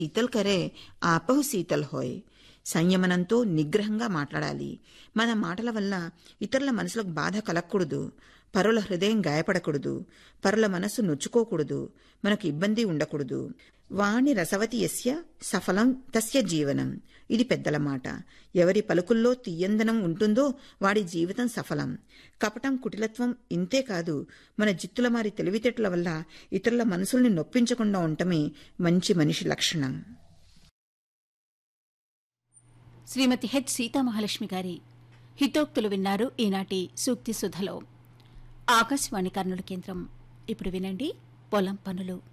శీతల్ కరే ఆపహు శీతల్ హోయ్ సంయమనంతో నిగ్రహంగా మాట్లాడాలి మన మాటల వల్ల ఇతరుల మనసులకు బాధ కలగకూడదు పరుల హృదయం గాయపడకూడదు పరుల మనస్సు నొచ్చుకోకూడదు మనకు ఇబ్బంది ఉండకూడదు వాణి రసవతి యస్య సఫలం తస్య జీవనం ఇది పెద్దల మాట ఎవరి పలుకుల్లో తీయందనం ఉంటుందో వాడి జీవితం సఫలం కపటం కుటిలత్వం ఇంతే కాదు మన జిత్తుల మారి తెలివితేటల వల్ల ఇతరుల మనసుల్ని నొప్పించకుండా ఉండటమే మంచి మనిషి లక్షణం శ్రీమతి హెచ్ సీతామహాలక్ష్మి గారి హితోక్తులు విన్నారు ఈనాటి సూక్తి సుధలో ఆకాశవాణి కర్నూలు కేంద్రం ఇప్పుడు వినండి పొలం పనులు